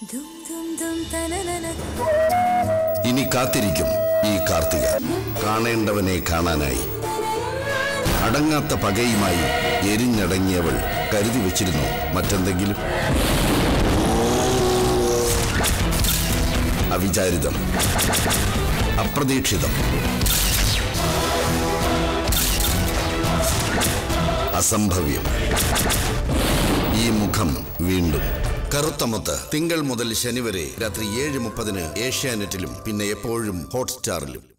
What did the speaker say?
ദും ദും ദും തനനന ഇനി കാത്തിരിക്കും ഈ കാർത്തിക കാണേണ്ടവനെ കാണാനായി അടങ്ങാത്ത പകയുമായി എരിഞ്ഞടങ്ങിയവൾ കരുതി വെച്ചിരുന്നു മറ്റെന്തെങ്കിലും അവിചാരിതം അപ്രതീക്ഷിതം അസംഭവ്യം ഈ മുഖം വീണ്ടും കറുത്തമുത്ത് തിങ്കൾ മുതൽ ശനി വരെ രാത്രി ഏഴ് മുപ്പതിന് ഏഷ്യാനെറ്റിലും പിന്നെ എപ്പോഴും ഹോട്ട്സ്റ്റാറിലും